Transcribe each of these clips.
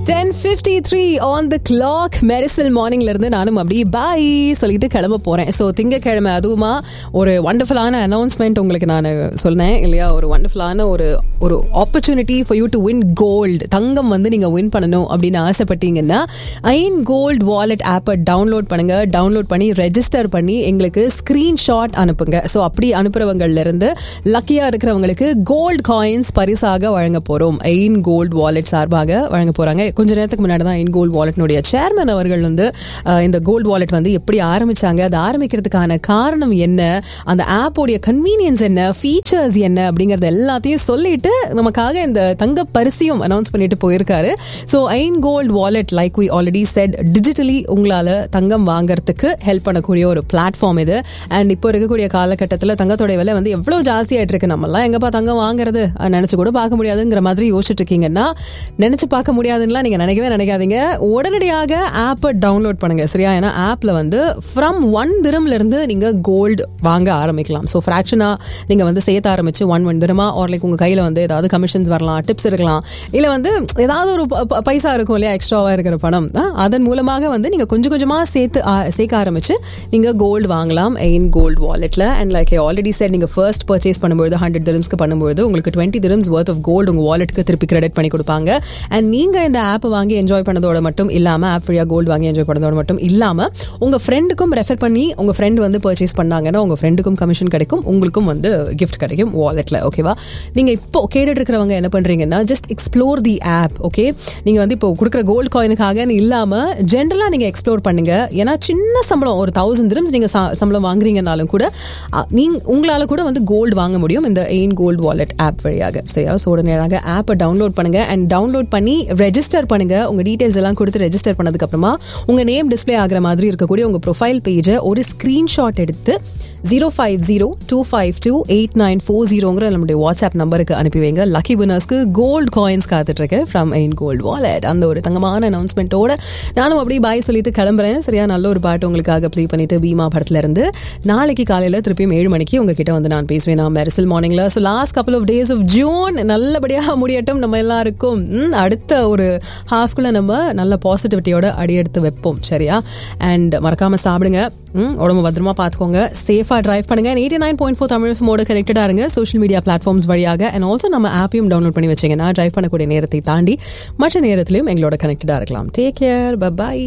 ten fifty three on the clock Mersal மார்னிங்ல இருந்து நானும் அப்படி பாய் சொல்லிட்டு கிளம்ப போறேன் ஸோ திங்கக்கிழமை அதுவுமா ஒரு வண்டர்ஃபுல்லான அனௌன்ஸ்மெண்ட் உங்களுக்கு நான் சொன்னேன் இல்லையா ஒரு வண்டர்ஃபுல்லான ஒரு ஒரு opportunity for you to win gold தங்கம் வந்து நீங்க வின் பண்ணணும் அப்படின்னு ஆசைப்பட்டீங்கன்னா ஐன் கோல்டு வாலெட் ஆப்பை டவுன்லோட் பண்ணுங்க டவுன்லோட் பண்ணி ரெஜிஸ்டர் பண்ணி எங்களுக்கு ஸ்கிரீன்ஷாட் அனுப்புங்க ஸோ அப்படி அனுப்புறவங்கள்ல இருந்து லக்கியா இருக்கிறவங்களுக்கு கோல்டு காயின்ஸ் பரிசாக வழங்க போறோம் ஐன் கோல்டு வாலெட் சார்பாக வழங்க போறாங்க கொஞ்ச நேரத்துக்கு முன்னாடி தான் ஐன் கோல்டு வாலெட்னுடைய சேர்மன் அவர்கள் வந்து அஹ், இந்த கோல்டு வாலெட் வந்து எப்படி ஆரம்பிச்சாங்க அது ஆரம்பிக்கிறதுக்கான காரணம் என்ன அந்த ஆப்போடைய கன்வீனியன்ஸ் என்ன ஃபீச்சர்ஸ் என்ன அப்படிங்கறது எல்லாத்தையும் சொல்லிட்டு நமக்காக இந்த தங்க பரிசையும் அனௌன்ஸ் பண்ணிட்டு போயிருக்காரு so Ain gold wallet like we already set digitally உங்களால தங்கம் வாங்குறதுக்கு ஹெல்ப் பண்ணக்கூடிய ஒரு பிளாட்ஃபார்ம் இது அண்ட் இப்போ இருக்கக்கூடிய காலகட்டத்தில் தங்கத்தோட விலை வந்து எவ்வளோ ஜாஸ்தியாயிட்டு இருக்கு நம்மலாம் எங்கப்பா தங்கம் வாங்குறது அஹ், நினைச்சு கூட பார்க்க முடியாதுங்கிற மாதிரி யோசிச்சுட்டு இருக்கீங்கன்னா நினைச்சு பார்க்க முடியாதுன்னா நீங்க நினைக்கவே நினைக்காதீங்க உடனடியாக ஆப்பை டவுன்லோட் பண்ணுங்க சரியா ஏன்னா ஆப்ல வந்து ஃப்ரம் ஒன் திரம்ல இருந்து நீங்க கோல்டு வாங்க ஆரம்பிக்கலாம் ஸோ ஃப்ராக்ஷனா நீங்க வந்து சேர்த்து ஆரம்பிச்சு ஒன் ஒன் திரமா ஆர் லைக் உங்க கையில வந்து ஏதாவது கமிஷன்ஸ் வரலாம் டிப்ஸ் இருக்கலாம் இல்ல வந்து ஏதாவது ஒரு ப- ப- பைசா இருக்கும் இல்லையா எக்ஸ்ட்ராவா இருக்கிற பணம் ஆ, அதன் மூலமாக வந்து நீங்க கொஞ்சம் கொஞ்சமா சேர்த்து ஆ- சேர்க்க ஆரம்பிச்சு நீங்க கோல்டு வாங்கலாம் எயின் கோல்டு வாலெட்ல அண்ட் லைக் ஆல்ரெடி சார் நீங்க ஃபர்ஸ்ட் பர்ச்சேஸ் பண்ணும்போது ஹண்ட்ரட் திரம்ஸ்க்கு பண்ணும்போது உங்களுக்கு twenty dirhams worth of gold உங்க வாலெட்டுக்கு திருப்பி கிரெடிட் பண்ணி கொடுப்பாங்க அண்ட் நீங்க இந்த ஆப் வாங்கி என்ஜாய் பண்ணதோட மட்டும் இல்லாம ஆப் ஃப்ரீயா கோல்டு வாங்கி என்ஜாய் பண்ணதோட மட்டும் இல்லாம உங்க ஃப்ரெண்டுக்கும் ரெஃபர் பண்ணி உங்க ஃப்ரெண்ட் வந்து பர்ச்சேஸ் பண்ணாங்கன்னா உங்க ஃப்ரெண்டுக்கும் கமிஷன் கிடைக்கும் உங்களுக்கும் வந்து கிஃப்ட் கிடைக்கும் வாலெட்ல ஓகேவா நீங்க இப்போ கேட்டுட்டு இருக்கிறவங்க என்ன பண்றீங்கன்னா just explore the app okay நீங்க வந்து இப்போ கொடுக்குற கோல்டு காயினுக்காக இல்லாம ஜென்ரலா நீங்க எக்ஸ்ப்ளோர் பண்ணுங்க ஏன்னா சின்ன சம்பளம் ஒரு தௌசண்ட் திரம்ஸ் நீங்க சா- சம்பளம் வாங்குறீங்கனாலும் கூட அ, நீங்க உங்களால கூட வந்து கோல்டு வாங்க முடியும் இந்த எயின் கோல்டு வாலெட் ஆப் வழியாக சரியா ஸோ உடனடியாக ஆப்பை டவுன்லோட் பண்ணுங்க அண்ட் டவுன்லோட் பண்ணி ரெஜிஸ்டர் பண்ணுங்க உங்க டீடைல்ஸ் எல்லாம் கொடுத்து ரெஜிஸ்டர் பண்ணதுக்கு அப்புறமா உங்க நேம் டிஸ்ப்ளே ஆகுற மாதிரி இருக்கக்கூடிய உங்க ப்ரொஃபைல் பேஜை ஒரு ஸ்கிரீன்ஷாட் எடுத்து zero five zero two five two eight nine four ஜீரோங்கிற நம்மளுடைய வாட்ஸ்அப் நம்பருக்கு அனுப்பி வைங்க லக்கி வினர்ஸ்க்கு கோல்டு காயின்ஸ் காத்துட்டு இருக்கு ஃப்ரம் எயின் கோல்டு வாலெட் அந்த ஒரு தங்கமான அனௌன்ஸ்மெண்ட்டோட நானும் அப்படியே பாய் சொல்லிட்டு கிளம்புறேன் சரியா நல்ல ஒரு பாட்டு உங்களுக்காக ப்ளே பண்ணிட்டு பீமா படத்துல இருந்து நாளைக்கு காலையில திருப்பியும் ஏழு மணிக்கு உங்ககிட்ட வந்து நான் பேசுவேன் நான் மெரிசல் மார்னிங்ல so last couple of days of June நல்லபடியாக முடியட்டும் நம்ம எல்லாருக்கும் ம், அடுத்த ஒரு ஹாஃப்குள்ள நம்ம நல்ல பாசிட்டிவிட்டியோட அடியெடுத்து வைப்போம் சரியா அண்ட் மறக்காம சாப்பிடுங்க ம், உடம்பு பத்திரமா பார்த்துக்கோங்க சேஃபாக டிரைவ் பண்ணுங்க eighty nine point four Tamil மோட கனெக்டடாக இருங்க சோஷியல் மீடியா பிளாட்ஃபார்ம்ஸ் வழியாக அண்ட் ஆல்சோ நம்ம ஆப்பையும் டவுன்லோட் பண்ணி வச்சிங்கன்னா டிரைவ் பண்ணக்கூடிய நேரத்தை தாண்டி மற்ற நேரத்திலையும் எங்களோட கனெக்டடாக இருக்கலாம் take care bye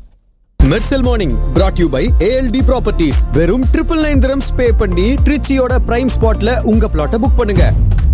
Mersal morning brought you by ALT properties வெறும் ட்ரிபிள் நைன் திரம்ஸ் பே பண்ணி ட்ரிச்சியோட பிரைம் ஸ்பாட்ல உங்க பிளாட்டை புக் பண்ணுங்க